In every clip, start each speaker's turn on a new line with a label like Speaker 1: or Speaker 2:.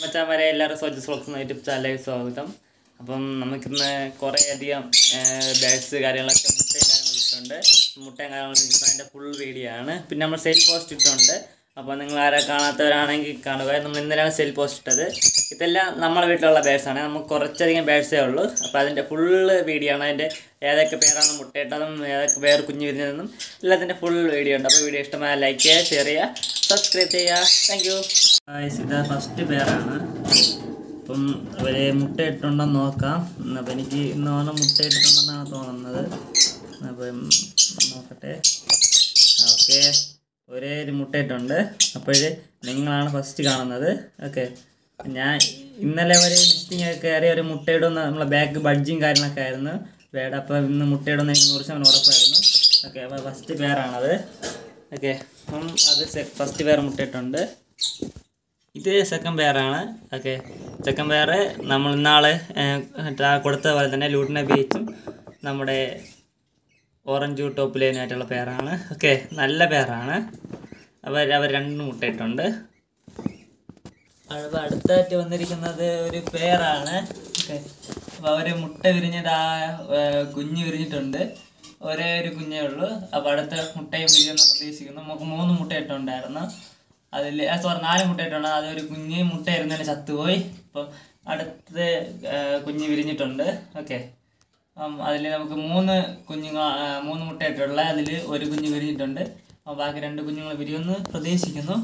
Speaker 1: മച്ചാമാരെ എല്ലാവരും സോജസ് വ്ളോഗ്സ് എന്ന യൂട്യൂബ് ചാനലിലേക്ക് സ്വാഗതം അപ്പം നമുക്കിന്ന് കുറേ അധികം ബേഡ്സ് കാര്യങ്ങളൊക്കെ മുട്ടയും കാര്യങ്ങളൊക്കെ ഇട്ടുണ്ട് മുട്ടയും കാര്യങ്ങളൊക്കെ ഇട്ടിട്ടുണ്ട് അതിൻ്റെ ഫുൾ വീഡിയോ ആണ് പിന്നെ നമ്മൾ സെയിൽ പോസ്റ്റ് ഇട്ടുണ്ട് അപ്പോൾ നിങ്ങൾ ആരെ കാണാത്തവരാണെങ്കിൽ കാണുക നമ്മൾ ഇന്നലെയാണ് സെയിൽ പോസ്റ്റ് ഇട്ടത് ഇതെല്ലാം നമ്മളെ വീട്ടിലുള്ള ബേഡ്സ് ആണ് നമുക്ക് കുറച്ചധികം ബേഡ്സേ ഉള്ളൂ അപ്പോൾ അതിൻ്റെ ഫുള്ള് വീഡിയോ ആണ് അതിൻ്റെ ഏതൊക്കെ പേരാണ് മുട്ടയിട്ടതും ഏതൊക്കെ പേർ കുഞ്ഞു വിരിഞ്ഞതെന്നും എല്ലാത്തിൻ്റെ ഫുൾ വീഡിയോ ഉണ്ട് അപ്പോൾ വീഡിയോ ഇഷ്ടമായ ലൈക്ക് ചെയ്യുക ഷെയർ ചെയ്യുക സബ്സ്ക്രൈബ് ചെയ്യുക താങ്ക് യു ഇത് ഫസ്റ്റ് പേരാണ് അപ്പം അവർ മുട്ട ഇട്ടുണ്ടെന്ന് നോക്കാം അപ്പം എനിക്ക് ഇന്ന് ഓണം മുട്ട ഇട്ടിട്ടുണ്ടെന്നാണ് തോന്നുന്നത് അപ്പം നോക്കട്ടെ ഓക്കെ ഒരേ ഒരു മുട്ട ഇട്ടുണ്ട് അപ്പോൾ നിങ്ങളാണ് ഫസ്റ്റ് കാണുന്നത് ഓക്കെ ഞാൻ ഇന്നലെ ഒരു നെസ്റ്റിംഗ് ഒക്കെ കയറി ഒരു മുട്ടയിടുന്ന നമ്മളെ ബാക്ക് ബഡ്ജിങ് കാര്യങ്ങളൊക്കെ ആയിരുന്നു വേട അപ്പോൾ ഇന്ന് മുട്ടയിടുന്ന എനിക്ക് നൂറ് ശതമാനം ഉറപ്പായിരുന്നു ഓക്കെ അപ്പോൾ ഫസ്റ്റ് പേരാണത് ഓക്കെ അപ്പം അത് ഫസ്റ്റ് പേർ മുട്ടയിട്ടുണ്ട് ഇത് സെക്കൻഡ് പെയറാണ് ഓക്കെ സെക്കൻഡ് പെയർ നമ്മൾ ഇന്നാള് കൊടുത്ത പോലെ തന്നെ ലൂട്ടിന ബീച്ചും നമ്മുടെ ഓറഞ്ച് ടോപ്പിലേനായിട്ടുള്ള പെയറാണ് ഓക്കെ നല്ല പെയറാണ് അവർ അവർ രണ്ടും മുട്ടയിട്ടുണ്ട് അപ്പോൾ അടുത്തായിട്ട് വന്നിരിക്കുന്നത് ഒരു പെയറാണ് ഓക്കെ അപ്പോൾ അവർ മുട്ട വിരിഞ്ഞത് ആ കുഞ്ഞ് വിരിഞ്ഞിട്ടുണ്ട് ഒരേ ഒരു കുഞ്ഞേ ഉള്ളൂ അപ്പോൾ അടുത്ത മുട്ടയും വിരിയെന്ന് പ്രതീക്ഷിക്കുന്നു നമുക്ക് മൂന്ന് മുട്ട ഇട്ടുണ്ടായിരുന്നു അതിൽ സോറി നാല് മുട്ട ഇട്ടുണ്ട് അതൊരു കുഞ്ഞ് മുട്ട ഇരുന്നതിന് ചത്തുപോയി ഇപ്പം അടുത്ത് കുഞ്ഞ് വിരിഞ്ഞിട്ടുണ്ട് ഓക്കെ അതിൽ നമുക്ക് മൂന്ന് കുഞ്ഞുങ്ങൾ മൂന്ന് മുട്ട ഇട്ടുള്ള അതിൽ ഒരു കുഞ്ഞ് വിരിഞ്ഞിട്ടുണ്ട് അപ്പം ബാക്കി രണ്ട് കുഞ്ഞുങ്ങൾ വിരിയുമെന്ന് പ്രതീക്ഷിക്കുന്നു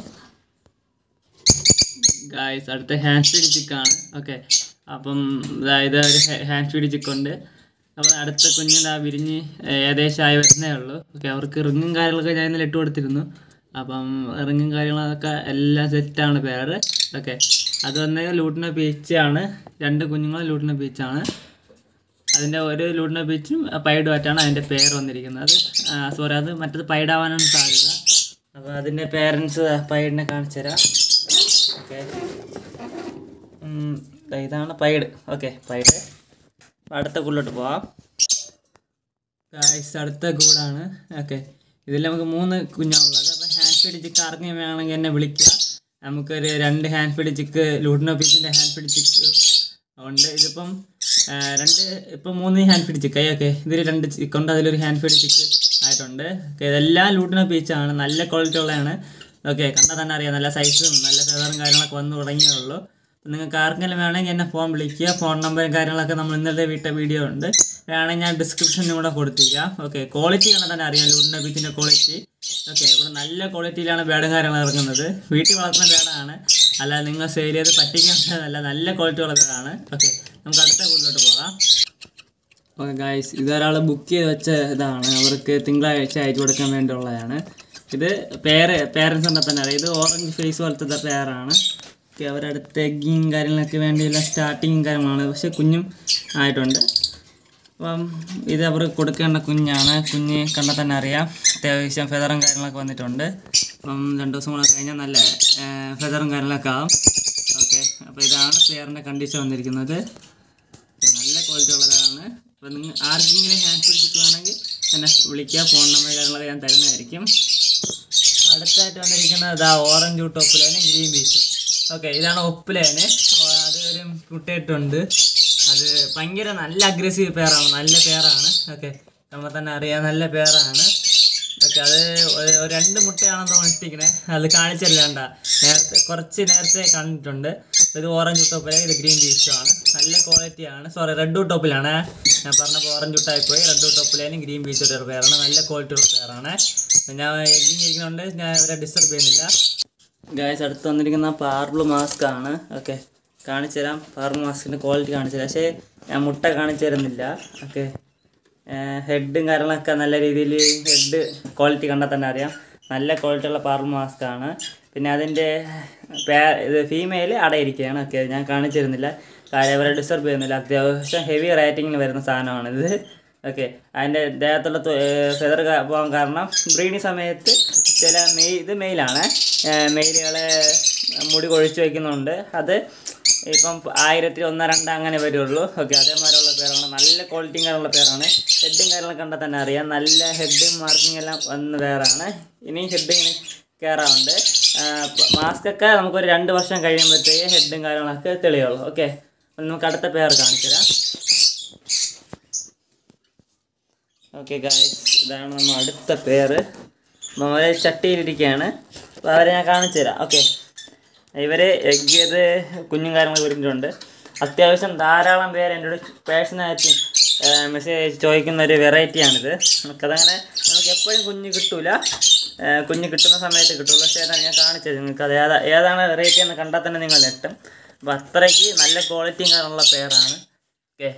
Speaker 1: ഗായ്സ് അടുത്ത ഹാൻഡ് ഫീഡ് ചിക്കാണ് ഓക്കെ അപ്പം ഇത് ഒരു ഹാൻഡ് ഫീഡ് ചിക്കുണ്ട് അപ്പോൾ അടുത്ത കുഞ്ഞിൻ്റെ ആ വിരിഞ്ഞ് ഏകദേശം ആയി വരുന്നേ ഉള്ളൂ ഓക്കെ അവർക്ക് റിങ്ങും കാര്യങ്ങളൊക്കെ ഞാൻ ഇന്നലെ ഇട്ട് കൊടുത്തിരുന്നു അപ്പം റിങ്ങും കാര്യങ്ങളൊക്കെ എല്ലാം സെറ്റാണ് പേര് ഓക്കെ അത് വന്ന് ലൂട്ടിന ബീച്ചാണ് രണ്ട് കുഞ്ഞുങ്ങൾ ലൂട്ടിന ബീച്ചാണ് അതിൻ്റെ ഒരു ലൂട്ടിന ബീച്ചും പൈഡുമായിട്ടാണ് അതിൻ്റെ പേര് വന്നിരിക്കുന്നത് സോറി അത് മറ്റത് പൈഡാവാനാണ് സാധ്യത അപ്പോൾ അതിൻ്റെ പേരൻസ് പൈഡിനെ കാണിച്ചു തരാം ഓക്കെ ഇതാണ് പൈഡ് ഓക്കെ പൈഡ് അടുത്ത കൂടിലോട്ട് പോവാം ഗായ്സ് അടുത്ത കൂടാണ് ഓക്കെ ഇതിൽ നമുക്ക് മൂന്ന് കുഞ്ഞാണുള്ളത് അപ്പോൾ ഹാൻഡ് ഫീഡ് ചിക്ക് ആർക്കും വേണമെങ്കിൽ എന്നെ വിളിക്കുക നമുക്കൊരു രണ്ട് ഹാൻഡ് ഫീഡ് ചിക്ക് ലൂട്ടിനോ പീസിൻ്റെ ഹാൻഡ് ഫീഡ് ചിക്ക് ഉണ്ട് ഇതിപ്പം രണ്ട് ഇപ്പം മൂന്ന് ഹാൻഡ് ഫീഡ് ചിക്ക് ഓക്കെ ഇതിൽ രണ്ട് ചിക്കുണ്ട് അതിലൊരു ഹാൻഡ് ഫീഡ് ചിക്ക് ആയിട്ടുണ്ട് ഓക്കെ ഇതെല്ലാം ലൂട്ടിനോ പീച്ചാണ് നല്ല ക്വാളിറ്റി ഉള്ളതാണ് ഓക്കെ കണ്ടാൽ തന്നെ അറിയാം നല്ല സൈസും നല്ല ഫെവറും കാര്യങ്ങളൊക്കെ വന്നു തുടങ്ങിയേ ഉള്ളൂ നിങ്ങൾക്ക് ആർക്കെങ്കിലും വേണമെങ്കിൽ എന്നെ ഫോൺ വിളിക്കുക ഫോൺ നമ്പറും കാര്യങ്ങളൊക്കെ നമ്മൾ ഇന്നലെ വിട്ട വീഡിയോ ഉണ്ട് വേണമെങ്കിൽ ഞാൻ ഡിസ്ക്രിപ്ഷനിലും കൂടെ കൊടുത്തിരിക്കാം ഓക്കെ ക്വാളിറ്റി കണ്ടാൽ തന്നെ അറിയാം ലൂഡിൻ്റെ ബീച്ചിൻ്റെ ക്വാളിറ്റി ഓക്കെ ഇവിടെ നല്ല ക്വാളിറ്റിയിലാണ് ബേഡും കാര്യങ്ങൾ ഇറങ്ങുന്നത് വീട്ടിൽ വളർത്തുന്ന ബേഡാണ് അല്ല നിങ്ങൾ സെയിൽ ചെയ്ത് പറ്റിക്കാനല്ല നല്ല ക്വാളിറ്റി ഉള്ള ബേഡാണ് ഓക്കെ നമുക്ക് അടുത്ത കൂടുതലോട്ട് പോകാം ഓക്കെ ഗായ്സ് ഇതൊരാൾ ബുക്ക് ചെയ്ത് വെച്ച ഇതാണ് അവർക്ക് തിങ്കളാഴ്ച അയച്ചു കൊടുക്കാൻ വേണ്ടിയുള്ളതാണ് ഇത് പേര് പേരൻസ് ഉണ്ടെങ്കിൽ തന്നെ അറിയാം ഇത് ഓറഞ്ച് ഫേസ് പോലത്തെ പേരാണ് ഓക്കെ അവരടുത്ത് എഗ്ഗിങ് കാര്യങ്ങളൊക്കെ വേണ്ടിയുള്ള സ്റ്റാർട്ടിങ് കാര്യങ്ങളാണ് പക്ഷെ കുഞ്ഞും ആയിട്ടുണ്ട് അപ്പം ഇത് അവർ കൊടുക്കേണ്ട കുഞ്ഞാണ് കുഞ്ഞ് കണ്ടാൽ തന്നെ അറിയാം അത്യാവശ്യം ഫെദറും കാര്യങ്ങളൊക്കെ വന്നിട്ടുണ്ട് അപ്പം രണ്ട് ദിവസം കൂടെ കഴിഞ്ഞാൽ നല്ല ഫെദറും കാര്യങ്ങളൊക്കെ ആവും ഓക്കെ അപ്പോൾ ഇതാണ് പെയറിൻ്റെ കണ്ടീഷൻ വന്നിരിക്കുന്നത് നല്ല ക്വാളിറ്റി ഉള്ളതാണ് അപ്പോൾ നിങ്ങൾ ആർക്കെങ്കിലും ഹാൻഡ് പിടിച്ചിട്ടുവാണെങ്കിൽ എന്നെ വിളിക്കുക ഫോൺ നമ്പർ കാര്യങ്ങളൊക്കെ ഞാൻ തരുന്നതായിരിക്കും അടുത്തായിട്ട് വന്നിരിക്കുന്നത് ഇതാ ഓറഞ്ച് ടോപ്പിലേന് ഗ്രീൻ പീസ് ഓക്കെ ഇതാണ് ഒപ്പിലേന് അത് ഒരു മുട്ടയിട്ടുണ്ട് അത് ഭയങ്കര നല്ല അഗ്രസീവ് പേരാണ് നല്ല പേരാണ് ഓക്കെ നമ്മൾ തന്നെ അറിയാം നല്ല പേരാണ് ഓക്കെ അത് ഒരു രണ്ട് മുട്ടയാണെന്ന് തോന്നിട്ടിരിക്കണേ അത് കാണിച്ചല്ലാണ്ട നേരത്തെ കുറച്ച് നേരത്തെ കണ്ടിട്ടുണ്ട് ഇത് ഓറഞ്ച് ടോപ്പിലെ ഇത് ഗ്രീൻ പീസുമാണ് നല്ല ക്വാളിറ്റിയാണ് സോറി റെഡ് ടോപ്പിലാണ് ഞാൻ പറഞ്ഞപ്പോൾ ഓറഞ്ച് ടോപ്പായി റെഡ് ടോപ്പിലേനും ഗ്രീൻ പീസ് ഒരു പേരാണ് നല്ല ക്വാളിറ്റി ഉള്ള പേരാണ് ഞാൻ എഗ്ഗിങ് ഇരിക്കുന്നുണ്ട് ഞാൻ ഇവരെ ഡിസ്റ്റർബ് ചെയ്യുന്നില്ല ഗായ്സ് അടുത്ത് വന്നിരിക്കുന്ന പാർബിൾ മാസ്ക് ആണ് ഓക്കെ കാണിച്ചു തരാം പാർബിൾ മാസ്കിൻ്റെ ക്വാളിറ്റി കാണിച്ചു തരാം പക്ഷേ ഞാൻ മുട്ട കാണിച്ചു തരുന്നില്ല ഓക്കെ ഹെഡും കാര്യങ്ങളൊക്കെ നല്ല രീതിയിൽ ഹെഡ് ക്വാളിറ്റി കണ്ടാൽ തന്നെ അറിയാം നല്ല ക്വാളിറ്റി ഉള്ള പാർബിൾ മാസ്ക് ആണ് പിന്നെ അതിൻ്റെ പേ ഇത് ഫീമെയിൽ അടയിരിക്കുകയാണ് ഓക്കെ ഞാൻ കാണിച്ചു തരുന്നില്ല കാര്യം അവരെ ഡിസ്റ്റർബ് ചെയ്യുന്നില്ല അത്യാവശ്യം ഹെവി റേറ്റിങ്ങിൽ വരുന്ന സാധനമാണിത് ഓക്കെ അതിൻ്റെ ദേഹത്തുള്ള ഫെദർ പോകാൻ കാരണം ബ്രീഡിങ് സമയത്ത് ചില മെയ് ഇത് മെയിലാണ് മെയിലുകളെ മുടി കൊഴിച്ച് വയ്ക്കുന്നുണ്ട് അത് ഇപ്പം ആയിരത്തി ഒന്ന് രണ്ട് അങ്ങനെ വരുള്ളൂ ഓക്കെ അതേമാതിരിയുള്ള പേരാണ് നല്ല ക്വാളിറ്റിയും കാര്യമുള്ള പേരാണ് ഹെഡും കാര്യങ്ങളൊക്കെ കണ്ടാൽ തന്നെ അറിയാം നല്ല ഹെഡും മാർക്കിംഗ് എല്ലാം വന്ന പേരാണ് ഇനിയും ഹെഡ് ഇങ്ങനെ കയറാറുണ്ട് മാസ്ക് ഒക്കെ നമുക്കൊരു രണ്ട് വർഷം കഴിയുമ്പോഴത്തേക്ക് ഹെഡും കാര്യങ്ങളൊക്കെ തെളിയുള്ളൂ ഓക്കെ നമുക്ക് അടുത്ത പേർ കാണിച്ചു തരാം ഓക്കെ ഗായ്സ് ഇതാണ് നമ്മൾ അടുത്ത പേര് നമ്മളെ ചട്ടിയിലിരിക്കുകയാണ് അപ്പോൾ അവരെ ഞാൻ കാണിച്ചു തരാം ഓക്കെ ഇവർ എഗ് ചെയ്ത് കുഞ്ഞും കാര്യങ്ങൾ വിരിഞ്ഞിട്ടുണ്ട് അത്യാവശ്യം ധാരാളം പേര് എൻ്റെ പേഴ്സണായിട്ട് മെസ്സേജ് ചോദിക്കുന്ന ഒരു വെറൈറ്റിയാണിത് നമുക്കതങ്ങനെ നമുക്ക് എപ്പോഴും കുഞ്ഞ് കിട്ടൂല ഏഹ് കുഞ്ഞ് കിട്ടുന്ന സമയത്ത് കിട്ടുള്ളൂ പക്ഷേ അതാണ് ഞാൻ കാണിച്ചത് നിങ്ങൾക്ക് അത് ഏതാ ഏതാണ് വെറൈറ്റി എന്ന് കണ്ടാൽ തന്നെ നിങ്ങൾ നെട്ടും അപ്പോൾ അത്രയ്ക്ക് നല്ല ക്വാളിറ്റിയും കാരണമുള്ള പേരാണ് ഓക്കെ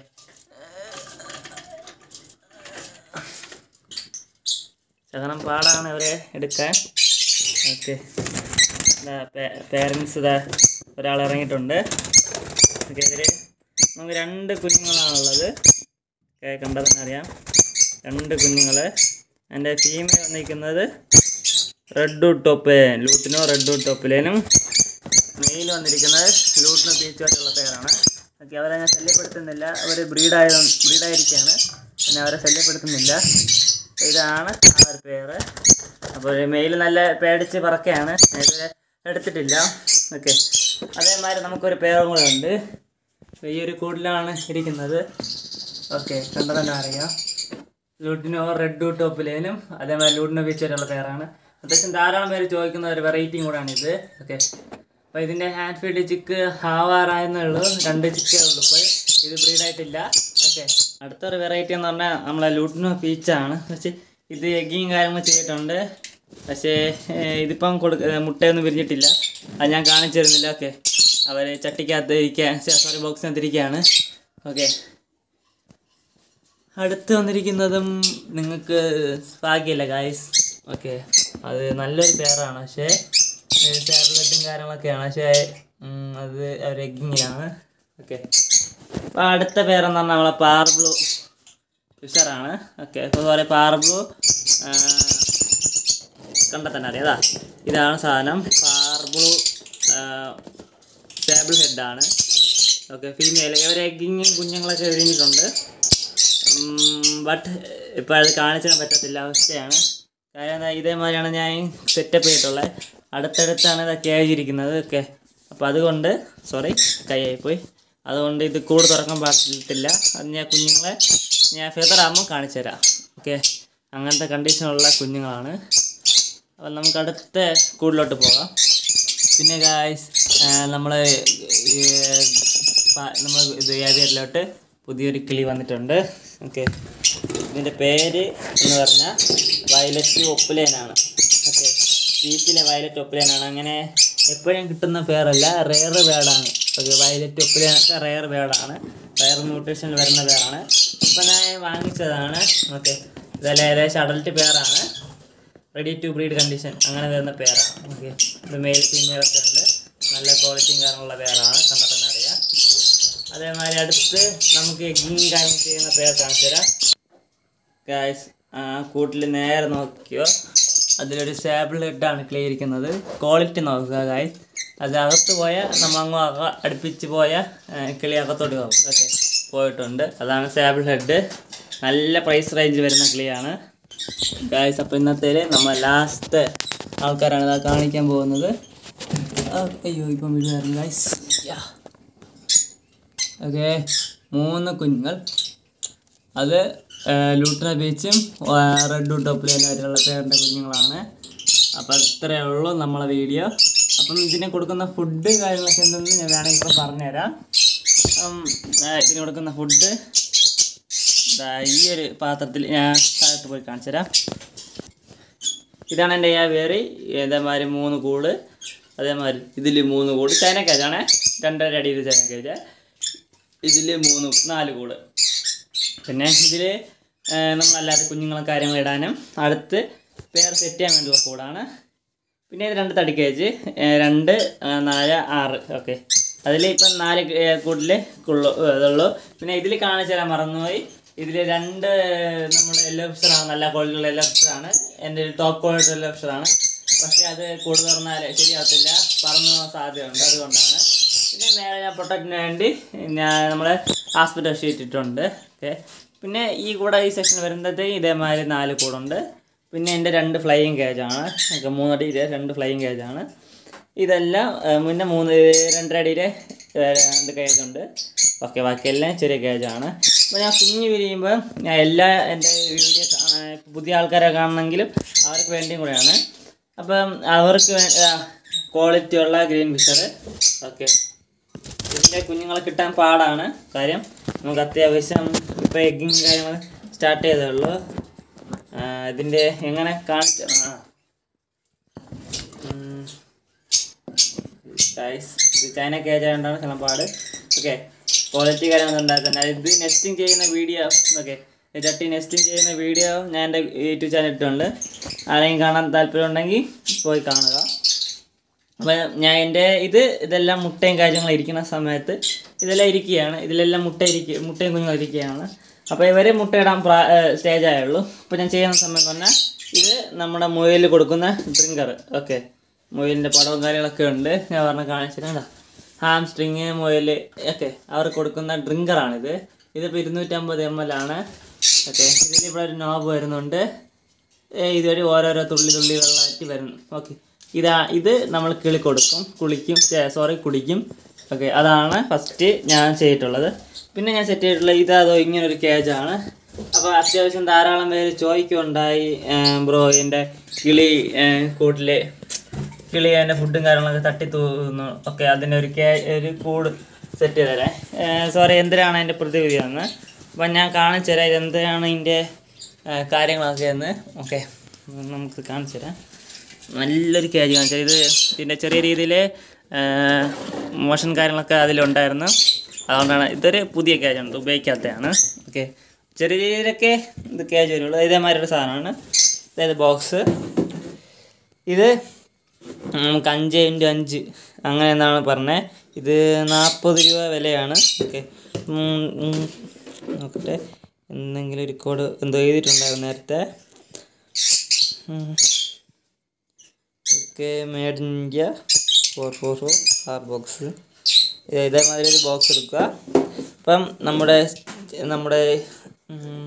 Speaker 1: ശകലം പാടാണ് ഇവരെ എടുക്കാൻ ഓക്കെ പേരൻസ് ഇതാ ഒരാൾ ഇറങ്ങിയിട്ടുണ്ട് ഓക്കെ ഇതിൽ നമുക്ക് രണ്ട് കുഞ്ഞുങ്ങളാണുള്ളത് ഓക്കെ കണ്ടതെന്ന് അറിയാം രണ്ട് കുഞ്ഞുങ്ങൾ എൻ്റെ ഫീമെയിൽ വന്നിരിക്കുന്നത് red wood top lutino red wood ടോപ്പിലേനും മെയിൽ വന്നിരിക്കുന്നത് ലൂട്ടിനോ പീച്ചുമായിട്ടുള്ള പേരാണ് ഓക്കെ അവരെ ഞാൻ ശല്യപ്പെടുത്തുന്നില്ല അവർ ബ്രീഡായ ബ്രീഡായിരിക്കുകയാണ് പിന്നെ അവരെ ശല്യപ്പെടുത്തുന്നില്ല ഇതാണ് ആ ഒരു പേര് അപ്പോൾ മെയിൽ നല്ല പേടിച്ച് പറക്കുകയാണ് ഞാൻ ഇതുവരെ എടുത്തിട്ടില്ല ഓക്കെ അതേമാതിരി നമുക്കൊരു പേരും കൂടെ ഉണ്ട് അപ്പോൾ ഈ ഒരു കൂടിലാണ് ഇരിക്കുന്നത് ഓക്കെ കണ്ടതന്നെ അറിയാം ലൂട്ടിനോ റെഡ് ടോപ്പിലേനും അതേമാതിരി ലൂട്ടിനോ ബീച്ച് വരെയുള്ള പേരാണ് അത്യാവശ്യം ധാരാളം പേര് ചോദിക്കുന്ന ഒരു വെറൈറ്റിയും കൂടാണ് ഇത് ഓക്കെ അപ്പോൾ ഇതിൻ്റെ ഹാൻഡ് ഫീഡ് ചിക്ക് ഹാവാറായെന്നേ ഉള്ളൂ രണ്ട് ചിക്കേ ഉള്ളൂ ഇപ്പോൾ ഇത് ബ്രീഡായിട്ടില്ല ഓക്കെ അടുത്തൊരു വെറൈറ്റി എന്ന് പറഞ്ഞാൽ നമ്മളെ ലൂട്ടിനോ പീച്ചാണ് പക്ഷേ ഇത് എഗ്ഗിങ് കാര്യങ്ങൾ ചെയ്തിട്ടുണ്ട് പക്ഷേ ഏഹ്, ഇതിപ്പം കൊടുക്ക ഏഹ്, മുട്ടയൊന്നും വിരിഞ്ഞിട്ടില്ല അത് ഞാൻ കാണിച്ചു തരുന്നില്ല ഓക്കെ അവർ ചട്ടിക്കകത്ത് ഇരിക്കാൻ സോറി ബോക്സിനകത്ത് ഇരിക്കുകയാണ് ഓക്കെ അടുത്ത് വന്നിരിക്കുന്നതും നിങ്ങൾക്ക് ഭാഗ്യമില്ല ഗായ്സ് ഓക്കെ അത് നല്ലൊരു പേരാണ് പക്ഷേ സാറ്റലൈറ്റും കാര്യങ്ങളൊക്കെയാണ് പക്ഷേ ഉം, അത് അവർ എഗ്ഗിങ്ങിലാണ് ഓക്കെ അപ്പോൾ അടുത്ത പേരെന്ന് പറഞ്ഞാൽ നമ്മളെ പാർബ്ലു ഫിഷറാണ് ഓക്കെ അപ്പോൾ പറയാം പാർബ്ലു കണ്ടാൽ തന്നെ അറിയാം അതാ ഇതാണ് സാധനം പാർബ്ലു ടേബിൾ ഹെഡാണ് ഓക്കെ ഫീമെയിൽ ഇവർ എഗ്ഗിങ്ങും കുഞ്ഞുങ്ങളൊക്കെ വിരിഞ്ഞിട്ടുണ്ട് ബട്ട് ഇപ്പോൾ അത് കാണിച്ചാൻ പറ്റത്തില്ല അവസ്ഥയാണ് കാര്യം എന്താ ഇതേമാതിരിയാണ് ഞാൻ സെറ്റപ്പ് ചെയ്തിട്ടുള്ളത് അടുത്തടുത്താണ് ഇത് കേജ് ഇരിക്കുന്നത് ഓക്കെ അപ്പോൾ അതുകൊണ്ട് സോറി കൈയായിപ്പോയി അതുകൊണ്ട് ഇത് കൂട് തുറക്കാൻ പാടില്ല അത് ഞാൻ കുഞ്ഞുങ്ങളെ ഞാൻ ഫെദർ ആകുമ്പോൾ കാണിച്ചു തരാം ഓക്കെ അങ്ങനത്തെ കണ്ടീഷനുള്ള കുഞ്ഞുങ്ങളാണ് അപ്പം നമുക്ക് അടുത്ത കൂടിലോട്ട് പോകാം പിന്നെ ഗായ്സ് നമ്മൾ നമ്മൾ ഇത് ഏരിയയിലോട്ട് പുതിയൊരു കിളി വന്നിട്ടുണ്ട് ഓക്കെ ഇതിൻ്റെ പേര് എന്ന് പറഞ്ഞാൽ വയലറ്റ് ഒപ്പുലേനാണ് ഓക്കെ ബീച്ചിലെ വയലറ്റ് ഒപ്പുലേനാണ് അങ്ങനെ എപ്പോഴും കിട്ടുന്ന പേരല്ല റെയർ വേർഡാണ് ഓക്കെ വയലറ്റ് ഒപ്പുലേനൊക്കെ റെയർ വേർഡാണ് റെയർ ന്യൂട്രീഷനിൽ വരുന്ന പേരാണ് ഇപ്പം ഞാൻ വാങ്ങിച്ചതാണ് ഓക്കെ ഇതെല്ലാം ഏകദേശം അഡൽട്ട് പേരാണ് റെഡി ടു ബ്രീഡ് കണ്ടീഷൻ അങ്ങനെ വരുന്ന പേരാണ് ഓക്കെ ഇത് മെയിൽ ഫീമെയിൽ ഒക്കെ ഉണ്ട് നല്ല ക്വാളിറ്റിയും കാര്യമുള്ള പേരാണ് കണ്ടാൽ തന്നെ അറിയാം അതേമാതിരി അടുത്ത് നമുക്ക് എഗ്ഗിങ് കാര്യം ചെയ്യുന്ന പേർ കാണിച്ചു തരാം ഗായ്സ് ആ കൂട്ടിൽ നേരെ നോക്കിയോ അതിലൊരു സാബിൾ ഹെഡാണ് ക്ലിയർ ഇരിക്കുന്നത് ക്വാളിറ്റി നോക്കുക ഗായ്സ് അത് അകത്ത് പോയാൽ നമ്മൾ അങ്ങ് അക അടുപ്പിച്ച് പോയാൽ കിളി അകത്തോട്ട് പോകും ഓക്കെ പോയിട്ടുണ്ട് അതാണ് സാബിൾ ഹെഡ് നല്ല പ്രൈസ് റേഞ്ച് വരുന്ന കിളിയാണ് ഗായ്സ് അപ്പോൾ ഇന്നത്തേൽ നമ്മൾ ലാസ്റ്റ് ആൾക്കാരാണ് ഇതാ കാണിക്കാൻ പോകുന്നത് ആ, അയ്യോ ഇപ്പം വീഴുമായിരുന്നു ഗായ്സ് യാ ഓക്കെ മൂന്ന് കുഞ്ഞുങ്ങൾ അത് ലൂട്ര ബീച്ചും റെഡ് ടോപ്പിലായിട്ടുള്ള പേരിൻ്റെ കുഞ്ഞുങ്ങളാണ് അപ്പോൾ ഇത്രയേ ഉള്ളൂ നമ്മളെ വീഡിയോ അപ്പം ഇതിന് കൊടുക്കുന്ന ഫുഡ് കാര്യങ്ങളൊക്കെ എന്തെന്ന് ഞാൻ വേണമെങ്കിൽ ഇപ്പം പറഞ്ഞുതരാം ഉം, ആ, ഇതിന് കൊടുക്കുന്ന ഫുഡ് ഈ ഒരു പാത്രത്തിൽ ഞാൻ താഴോട്ട് പോയി കാണിച്ചു തരാം ഇതാണ് എൻ്റെ ആ വേറി ഇതേമാതിരി മൂന്ന് കൂട് അതേമാതിരി ഇതിൽ മൂന്ന് കൂട് ചൈന കേജാണ് രണ്ടര അടിയിൽ ചൈന കേജ് ഇതിൽ മൂന്ന് നാല് കൂട് പിന്നെ ഇതിൽ നമ്മളല്ലാതെ കുഞ്ഞുങ്ങളെ കാര്യങ്ങൾ ഇടാനും അടുത്ത് പേർ സെറ്റ് ചെയ്യാൻ വേണ്ടിയുള്ള കൂടാണ് പിന്നെ ഇത് രണ്ട് തടി കേജ് രണ്ട് ആ, നാല് ആറ് ഓക്കെ അതിൽ ഇപ്പം നാല് കൂട്ടിൽ ഉള്ളൂ ഇതുള്ളൂ പിന്നെ ഇതിൽ കാണിച്ചു തരാൻ മറന്നുപോയി ഇതിൽ രണ്ട് നമ്മുടെ യെല്ലോ ഫിഷറാണ് നല്ല ക്വാളിറ്റിയുള്ള യെല്ലോ ഫിഷറാണ് എൻ്റെ ടോപ്പ് ക്വാളിറ്റി യെല്ലോ ഫിഷറാണ് പക്ഷേ അത് കൂടുതൽ പറഞ്ഞാൽ ശരിയാവത്തില്ല പറന്നു പോകാൻ സാധ്യതയുണ്ട് അതുകൊണ്ടാണ് പിന്നെ മേലെ ഞാൻ പ്രൊട്ടക്റ്റിന് വേണ്ടി ഞാൻ നമ്മുടെ ഹോസ്പിറ്റൽ ഷീറ്റ് ഇട്ടിട്ടുണ്ട് ഓക്കെ പിന്നെ ഈ കൂടെ ഈ സെക്ഷൻ വരുമ്പോഴത്തേക്ക് ഇതേമാതിരി നാല് കൂടുണ്ട് പിന്നെ എൻ്റെ രണ്ട് ഫ്ലൈയിങ് കേജാണ് ഒക്കെ മൂന്നടി ഇത് രണ്ട് ഫ്ലൈയിങ് കേജാണ് ഇതെല്ലാം ആ, മുന്നേ മൂന്ന് രണ്ടര അടിയിലെ ആ, രണ്ട് കേജുണ്ട് ഓക്കെ ബാക്കിയെല്ലാം ചെറിയ കേജാണ് അപ്പോൾ ഞാൻ കുഞ്ഞ് വിരിയുമ്പോൾ ഞാൻ എല്ലാ എൻ്റെ വീഡിയോ കാണാൻ പുതിയ ആൾക്കാരെ കാണണമെങ്കിലും അവർക്ക് വേണ്ടിയും കൂടെയാണ് അപ്പം അവർക്ക് ക്വാളിറ്റി ഉള്ള ഗ്രീൻ ഫിഷർ ഓക്കെ ഇതിൻ്റെ കുഞ്ഞുങ്ങളെ കിട്ടാൻ പാടാണ് കാര്യം നമുക്ക് അത്യാവശ്യം ഇപ്പോൾ എഗ്ഗിങ് കാര്യങ്ങൾ സ്റ്റാർട്ട് ചെയ്തേ ഉള്ളൂ ആ, ഇതിൻ്റെ എങ്ങനെ കാണിച്ച ആ ഉം. Guys, ഇത് ചൈന കേജ് ആയതുകൊണ്ടാണ് ശലം പാട് ഓക്കെ ക്വാളിറ്റി കാര്യങ്ങൾ ഉണ്ടാക്കുന്നത് ഇത് നെസ്റ്റിംഗ് ചെയ്യുന്ന വീഡിയോ ഓക്കെ ചട്ടി നെസ്റ്റിംഗ് ചെയ്യുന്ന വീഡിയോ ഞാൻ എൻ്റെ യൂട്യൂബ് ചാനൽ ഇട്ടിട്ടുണ്ട് ആരെങ്കിലും കാണാൻ താല്പര്യം ഉണ്ടെങ്കിൽ പോയി കാണുക അപ്പം ഞാൻ എൻ്റെ ഇത് ഇതെല്ലാം മുട്ടയും കാര്യങ്ങളും ഇരിക്കുന്ന സമയത്ത് ഇതെല്ലാം ഇരിക്കുകയാണ് ഇതിലെല്ലാം മുട്ട ഇരിക്കുക മുട്ടയും കുഞ്ഞുങ്ങളും ഇരിക്കുകയാണ് അപ്പോൾ ഇവർ മുട്ടയിടാൻ പ്രാ സ്റ്റേജ് ആയുള്ളൂ അപ്പോൾ ഞാൻ ചെയ്യുന്ന സമയം പറഞ്ഞാൽ ഇത് നമ്മുടെ മുയലിൽ കൊടുക്കുന്ന ഡ്രിങ്കർ ഓക്കെ മുയലിൻ്റെ പടവും കാര്യങ്ങളൊക്കെ ഉണ്ട് ഞാൻ പറഞ്ഞ കാണിച്ചിട്ടുണ്ട് ഹാം സ്ട്രിങ് മുയൽ ഒക്കെ അവർ കൊടുക്കുന്ന ഡ്രിങ്കറാണിത് ഇതിപ്പോൾ ഇരുന്നൂറ്റമ്പത് എം എൽ ആണ് ഓക്കെ ഇതിൽ ഇവിടെ ഒരു നോബ് വരുന്നുണ്ട് ഏ, ഇതുവഴി ഓരോരോ തുള്ളി തുള്ളി വെള്ളമായിട്ട് വരുന്നു ഓക്കെ ഇതാ ഇത് നമ്മൾ കിളി കൊടുക്കും കുളിക്കും സോറി കുടിക്കും ഓക്കെ അതാണ് ഫസ്റ്റ് ഞാൻ ചെയ്തിട്ടുള്ളത് പിന്നെ ഞാൻ സെറ്റ് ചെയ്തിട്ടുള്ളത് ഇതോ ഇങ്ങനൊരു കേജാണ് അപ്പോൾ അത്യാവശ്യം ധാരാളം പേര് ചോദിക്കുണ്ടായി ബ്രോ എൻ്റെ കിളി ഏ, കൂട്ടിലെ കിളി അതിൻ്റെ ഫുഡും കാര്യങ്ങളൊക്കെ തട്ടി തൂന്നു ഓക്കെ അതിൻ്റെ ഒരു കേ ഒരു കൂട് സെറ്റ് ചെയ്ത് തരാം സോറി എന്തിനാണ് അതിൻ്റെ പ്രതിവിധി എന്ന് അപ്പം ഞാൻ കാണിച്ചു തരാം ഇതെന്താണ് ഇതിൻ്റെ ആ, കാര്യങ്ങളൊക്കെ എന്ന് ഓക്കെ നമുക്ക് കാണിച്ചു തരാം നല്ലൊരു കേജ് കാണിച്ചു തരാം. ഇത് ഇതിൻ്റെ ചെറിയ രീതിയിൽ മോഷൻ കാര്യങ്ങളൊക്കെ അതിലുണ്ടായിരുന്നു അതുകൊണ്ടാണ് ഇതൊരു പുതിയ കേജാണ് ഇത് ഉപയോഗിക്കാത്തതാണ് ഓക്കെ ചെറിയ രീതിയിലൊക്കെ ഇത് കേജ് വരുള്ളൂ ഇതേമാതിരി ഒരു സാധനമാണ് അതായത് ബോക്സ് ഇത് നമുക്ക് അഞ്ച് ഇൻറ്റു അഞ്ച് അങ്ങനെ എന്നാണ് പറഞ്ഞത് ഇത് നാൽപ്പത് രൂപ വിലയാണ് ഓക്കെ നോക്കട്ടെ എന്തെങ്കിലും ഒരു കോഡ് എന്തോ എഴുതിയിട്ടുണ്ടായിരുന്നു നേരത്തെ okay made in India four four four R box ഇതേമാതിരി ഒരു ബോക്സ് എടുക്കുക അപ്പം നമ്മുടെ നമ്മുടെ ഉം,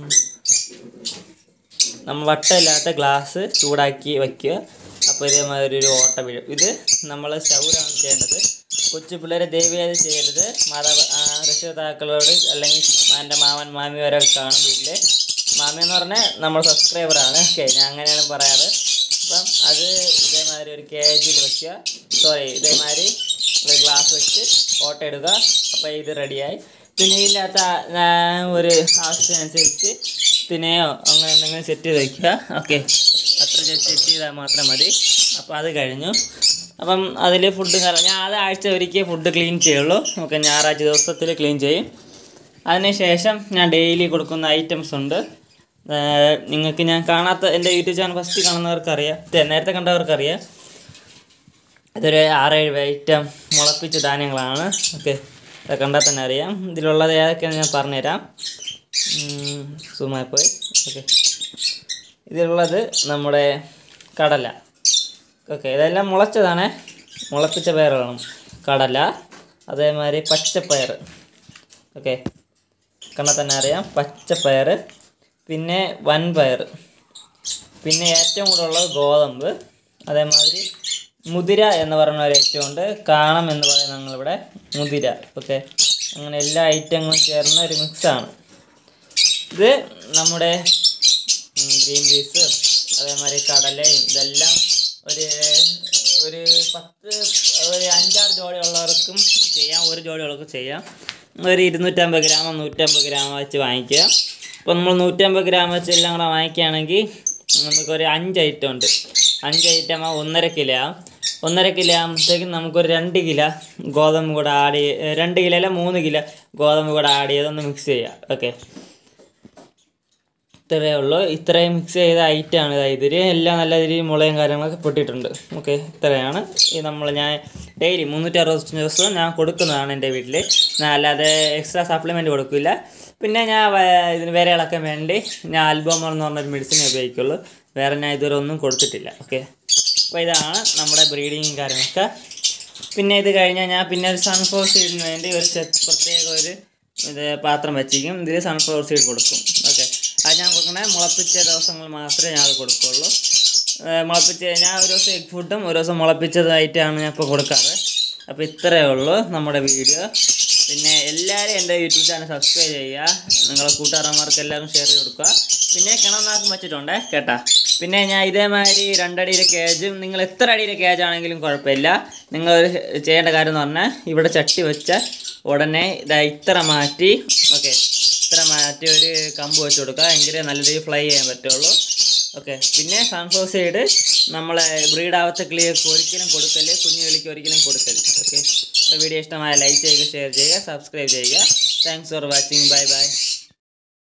Speaker 1: നമ്മൾ വട്ടമില്ലാത്ത ഗ്ലാസ് ചൂടാക്കി വയ്ക്കുക അപ്പോൾ ഇതേമാതിരി ഒരു ഓട്ട വീഴും ഇത് നമ്മൾ സ്റ്റൗരാണ് ചെയ്യേണ്ടത് കൊച്ചു പിള്ളേരെ ദയവേത് ചെയ്യരുത് മാതാ ആ, രക്ഷിതാക്കളോട് അല്ലെങ്കിൽ എൻ്റെ മാമൻ മാമിവരൊക്കെ കാണും വീട്ടിൽ മാമി എന്ന് പറഞ്ഞാൽ നമ്മൾ സബ്സ്ക്രൈബറാണ് ഓക്കെ ഞാൻ അങ്ങനെയാണ് പറയാറ് അപ്പം അത് ഇതേമാതിരി ഒരു കേജിൽ വെക്കുക സോറി ഇതേമാതിരി ഒരു ഗ്ലാസ് വെച്ച് ഓട്ട ഇടുക അപ്പോൾ ഇത് റെഡിയായി പിന്നെ ഇതിനകത്ത് ആ, ഒരു ആവശ്യത്തിനനുസരിച്ച് തിനയോ അങ്ങനെ എന്തെങ്കിലും സെറ്റ് ചെയ്ത് വയ്ക്കുക ഓക്കെ അത്ര സെറ്റ് ചെയ്താൽ മാത്രം മതി അപ്പോൾ അത് കഴിഞ്ഞു അപ്പം അതിൽ ഫുഡ് ഞാൻ അത് ആഴ്ച ഒരിക്കൽ ഫുഡ് ക്ലീൻ ചെയ്യുള്ളൂ ഓക്കെ ഞായറാഴ്ച ദിവസത്തിൽ ക്ലീൻ ചെയ്യും അതിനുശേഷം ഞാൻ ഡെയിലി കൊടുക്കുന്ന ഐറ്റംസ് ഉണ്ട് ഏർ നിങ്ങൾക്ക് ഞാൻ കാണാത്ത എൻ്റെ യൂട്യൂബ് ചാനൽ ഫസ്റ്റ് കാണുന്നവർക്കറിയാം ഇത് നേരത്തെ കണ്ടവർക്കറിയാം ഇതൊരു ആറേഴ് ഐറ്റം മുളപ്പിച്ച ധാന്യങ്ങളാണ് ഓക്കെ ഇത് കണ്ടാൽ തന്നെ അറിയാം ഇതിലുള്ളത് ഏതൊക്കെയാണെന്ന് ഞാൻ പറഞ്ഞുതരാം സുമായി പോയി ഓക്കെ ഇതിലുള്ളത് നമ്മുടെ കടല ഓക്കെ ഇതെല്ലാം മുളച്ചതാണ് മുളപ്പിച്ച പയറുകളാണ് കടല അതേമാതിരി പച്ചപ്പയർ ഓക്കെ കണ്ടാൽ തന്നെ അറിയാം പച്ചപ്പയർ പിന്നെ വൻപയർ പിന്നെ ഏറ്റവും കൂടുതൽ ഉള്ളത് ഗോതമ്പ് അതേമാതിരി മുതിര എന്ന് പറയുന്ന ഒരു ഐറ്റം ഉണ്ട് കാണം എന്ന് പറയുന്ന ഞങ്ങളിവിടെ മുതിര ഓക്കെ അങ്ങനെ എല്ലാ ഐറ്റങ്ങളും ചേർന്ന ഒരു മിക്സാണ് ഇത് നമ്മുടെ ഗ്രീൻ പീസ് അതേമാതിരി കടലയും ഇതെല്ലാം ഒരു ഒരു പത്ത് ഒരു അഞ്ചാറ് ജോഡിയുള്ളവർക്കും ചെയ്യാം ഒരു ജോഡിയുള്ളവർക്കും ചെയ്യാം ഒരു ഇരുന്നൂറ്റമ്പത് ഗ്രാം നൂറ്റമ്പത് ഗ്രാം വെച്ച് വാങ്ങിക്കുക അപ്പോൾ നമ്മൾ നൂറ്റമ്പത് ഗ്രാം വെച്ച് എല്ലാം കൂടെ വാങ്ങിക്കുകയാണെങ്കിൽ നമുക്കൊരു അഞ്ച് ഐറ്റം ഉണ്ട് അഞ്ച് ഐറ്റം ആ ഒന്നര കിലോ ആവും ഒന്നര കിലോ ആകുമ്പോഴത്തേക്കും നമുക്കൊരു രണ്ട് കിലോ ഗോതമ്പ് കൂടെ ആഡ് ചെയ്ത് രണ്ട് കിലോ അല്ല മൂന്ന് കിലോ ഗോതമ്പ് കൂടെ ആഡ് ചെയ്തൊന്ന് മിക്സ് ചെയ്യുക ഓക്കെ ഇത്രയേ ഉള്ളൂ ഇത്രയും മിക്സ് ചെയ്ത ഐറ്റമാണ് ഇതാ ഇതിൽ എല്ലാം നല്ല രീതിയിൽ മുളയും കാര്യങ്ങളൊക്കെ പൊട്ടിയിട്ടുണ്ട് ഓക്കെ ഇത്രയാണ് ഈ നമ്മൾ ഞാൻ ഡെയിലി മുന്നൂറ്റി അറുപത്തഞ്ച് ദിവസവും ഞാൻ കൊടുക്കുന്നതാണ് എൻ്റെ വീട്ടിൽ ഞാൻ അല്ലാതെ എക്സ്ട്രാ സപ്ലിമെൻറ്റ് കൊടുക്കില്ല പിന്നെ ഞാൻ വ- ഇതിന് വേറെ ഇളക്കാൻ വേണ്ടി ഞാൻ ആൽബോമർ എന്ന് പറഞ്ഞൊരു മെഡിസിൻ ഉപയോഗിക്കുള്ളൂ വേറെ ഞാൻ ഇതുവരെ ഒന്നും കൊടുത്തിട്ടില്ല ഓക്കെ അപ്പോൾ ഇതാണ് നമ്മുടെ ബ്രീഡിങ്ങും കാര്യങ്ങളൊക്കെ പിന്നെ ഇത് കഴിഞ്ഞാൽ ഞാൻ പിന്നെ ഒരു സൺഫ്ലവർ സീഡിന് വേണ്ടി ഒരു സെറ്റ് പ്രത്യേക ഒരു ഇത് പാത്രം വെച്ചിരിക്കും ഇതിൽ സൺഫ്ലവർ സീഡ് കൊടുക്കും ഓക്കെ അത് ഞാൻ കൊടുക്കണേ മുളപ്പിച്ച ദിവസങ്ങൾ മാത്രമേ ഞാൻ അത് കൊടുക്കുള്ളൂ മുളപ്പിച്ച് ഞാൻ ഒരു ദിവസം എഗ് ഫുഡും ഒരു ദിവസം മുളപ്പിച്ചതായിട്ടാണ് ഞാൻ ഇപ്പോൾ കൊടുക്കാറ് അപ്പോൾ ഇത്രയേ ഉള്ളൂ നമ്മുടെ വീഡിയോ പിന്നെ എല്ലാവരും എൻ്റെ യൂട്യൂബ് ചാനൽ സബ്സ്ക്രൈബ് ചെയ്യുക നിങ്ങളെ കൂട്ടുകാരന്മാർക്ക് എല്ലാവരും ഷെയർ ചെയ്ത് കൊടുക്കുക പിന്നെ കിണർനാക്കും വെച്ചിട്ടുണ്ടേ കേട്ടാ പിന്നെ ഞാൻ ഇതേമാതിരി രണ്ടടിയുടെ കേജും നിങ്ങൾ എത്ര അടിയുടെ കേജ് ആണെങ്കിലും കുഴപ്പമില്ല നിങ്ങൾ ഒരു ചെയ്യേണ്ട കാര്യം എന്ന് പറഞ്ഞാൽ ഇവിടെ ചട്ടി വെച്ച ഉടനെ ഇതാ ഇത്ര മാറ്റി ഓക്കെ ഇത്ര മാറ്റി ഒരു കമ്പ് വെച്ച് കൊടുക്കുക എങ്കിലേ നല്ല രീതിയിൽ ഫ്ലൈ ചെയ്യാൻ പറ്റുള്ളൂ ഓക്കെ പിന്നെ സൺഫ്ലവർ സൈഡ് നമ്മളെ ബ്രീഡ് ആവാത്ത കിളികൾക്ക് ഒരിക്കലും കൊടുക്കല് കുഞ്ഞു കിളിക്ക് ഒരിക്കലും കൊടുക്കല് ഓക്കെ വീഡിയോ ഇഷ്ടമായ ലൈക്ക് ചെയ്യുക ഷെയർ ചെയ്യുക സബ്സ്ക്രൈബ് ചെയ്യുക thanks for watching bye by